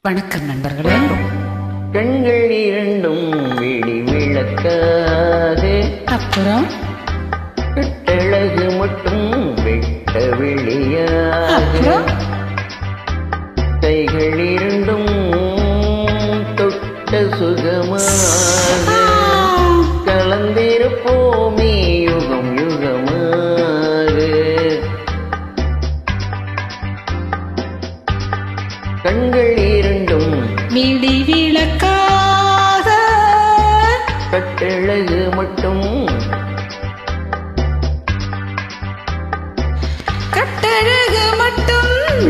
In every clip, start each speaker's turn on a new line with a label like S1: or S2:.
S1: வணக்கம் நண்பர்களே
S2: கண்கள் இரண்டும் விழி விளக்காக
S1: அப்புறம்
S2: கட்டழகு மட்டும் வெட்ட வெளியாக
S1: அப்புறம்
S2: கைகள் இரண்டும் தொட்ட சுகமாக கலந்திருப்போமே யுகம் யுகமாக கண்கள் இரண்டும்
S1: விடி விளக்காக
S2: கட்டழகு மட்டும்
S1: கட்டழகு மட்டும்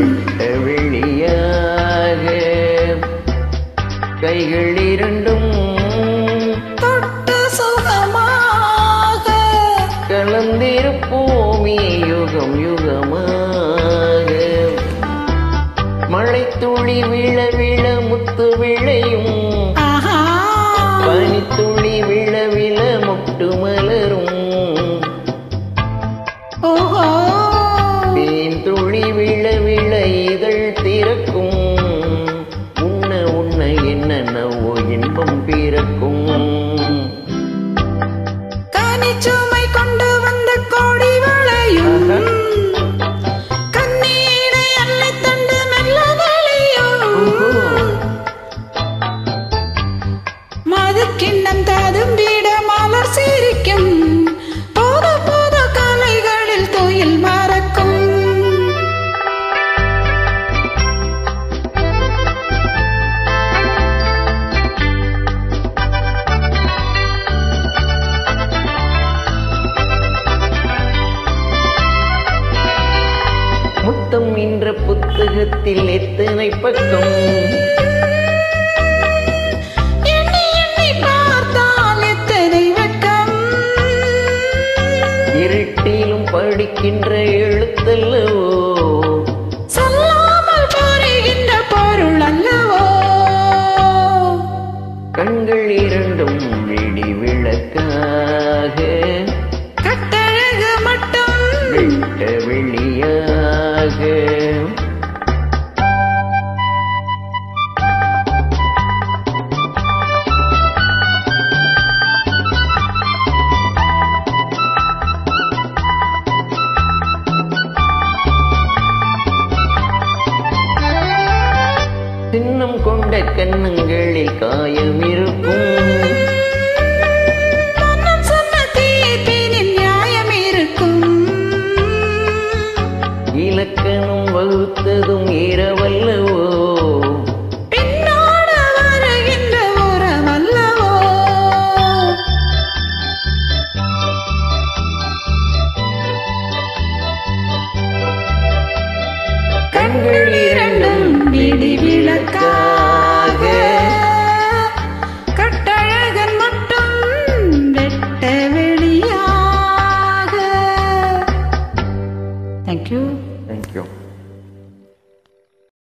S2: வெளியாக கைகள் இரண்டும்
S1: தொட்டு சுகமாக
S2: கலந்திருப்போமே யுகம் யுகமாக மழை துளி விழ விழ முத்து விளையும்
S1: ஆஹா
S2: பனித்துளி விழ விழ முட்டு மலரும்
S1: ஓஹோ
S2: தேன் துளி விழ விழ இதழ் திறக்கும் உண்ண உண்ண என்னென்னவோ இன்பம் பிறக்கும்
S1: கனிச்சுமை கொண்டு வந்த கோடி வளையும் கண்ணீரை அள்ளித் தண்டு மெல்ல வளையும் மது கிண்ணம் தாதும் வீட மலர் சிரிக்கும் போது போது கலைகளில் துயில் மறக்கும்
S2: முத்தம் என்ற புத்தகத்தில் எத்தனை பக்கம்
S1: எண்ணி எண்ணி பார்த்தால் எத்தனை வெட்கம்
S2: இருட்டிலும் படிக்கின்ற எழுத்தல்லவோ
S1: சொல்லாமல் புரிகின்ற பொருள் அல்லவோ
S2: கண்கள் இரண்டும் விடி விளக்காக
S1: கட்டழகு மட்டும்
S2: வெட்ட வெளியாக சின்னம் கொண்ட கன்னங்களில் காயம் இருக்கும்